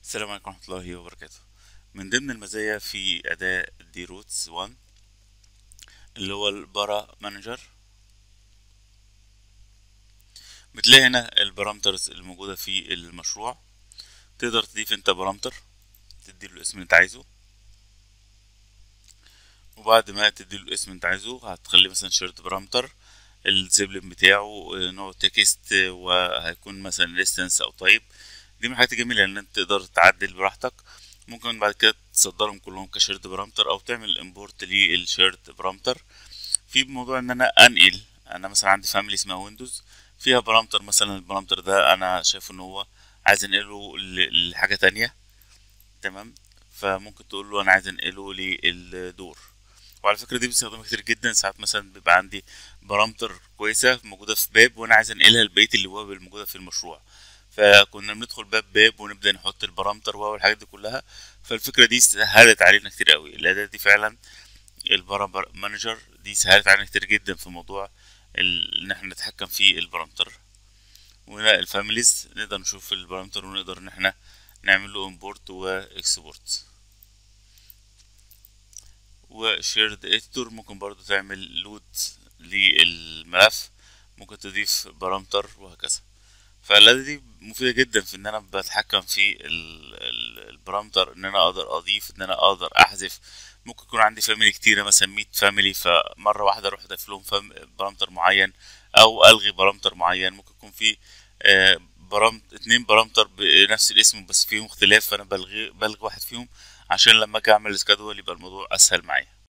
السلام عليكم ورحمة الله وبركاته من ضمن المزايا في أداة دي روتس 1 اللي هو البارا مانجر بتلاقي هنا البارامترز الموجودة في المشروع تقدر تضيف انت بارامتر تديله الاسم اللي انت عايزه وبعد ما تديله الاسم اللي انت عايزه هتخليه مثلا شيرت بارامتر الزبلن بتاعه نوع تكست وهيكون مثلا ديستنس او تايب دي من الحاجات الجميلة ان انت تقدر تعدل براحتك ممكن بعد كده تصدرهم كلهم كشيرد برامتر او تعمل امبورت للشيرد برامتر في موضوع ان انا انقل انا مثلا عندي فاميلي اسمها ويندوز فيها برامتر مثلا البرامتر ده انا شايف ان هو عايز انقله لحاجة تانية تمام فممكن تقول له انا عايز انقله للدور وعلى فكرة دي بستخدمها كتير جدا ساعات مثلا بيبقى عندي برامتر كويسة موجودة في باب وانا عايز انقلها لبقية الابواب الموجودة في المشروع فكنا بندخل باب باب ونبدا نحط البارامتر والحاجات دي كلها فالفكره دي سهلت علينا كتير قوي الاداه دي فعلا البارامتر مانجر دي سهلت علينا كتير جدا في موضوع ان احنا نتحكم في البارامتر وهنا الفاميليز نقدر نشوف البارامتر ونقدر ان احنا نعمل له امبورت واكسبورت وشيرد اديتور ممكن برضو تعمل لود للملف ممكن تضيف بارامتر وهكذا فالاداة دي مفيدة جدا في ان انا بتحكم في البرامتر ان انا اقدر اضيف ان انا اقدر احذف ممكن يكون عندي فاميلي كتيرة مثلا مية فاميلي فمرة واحدة اروح اضيف لهم برامتر معين او الغي برامتر معين ممكن يكون في برامت اتنين برامتر بنفس الاسم بس فيهم اختلاف فانا بلغي بلغي واحد فيهم عشان لما اجي اعمل سكادول يبقى الموضوع اسهل معايا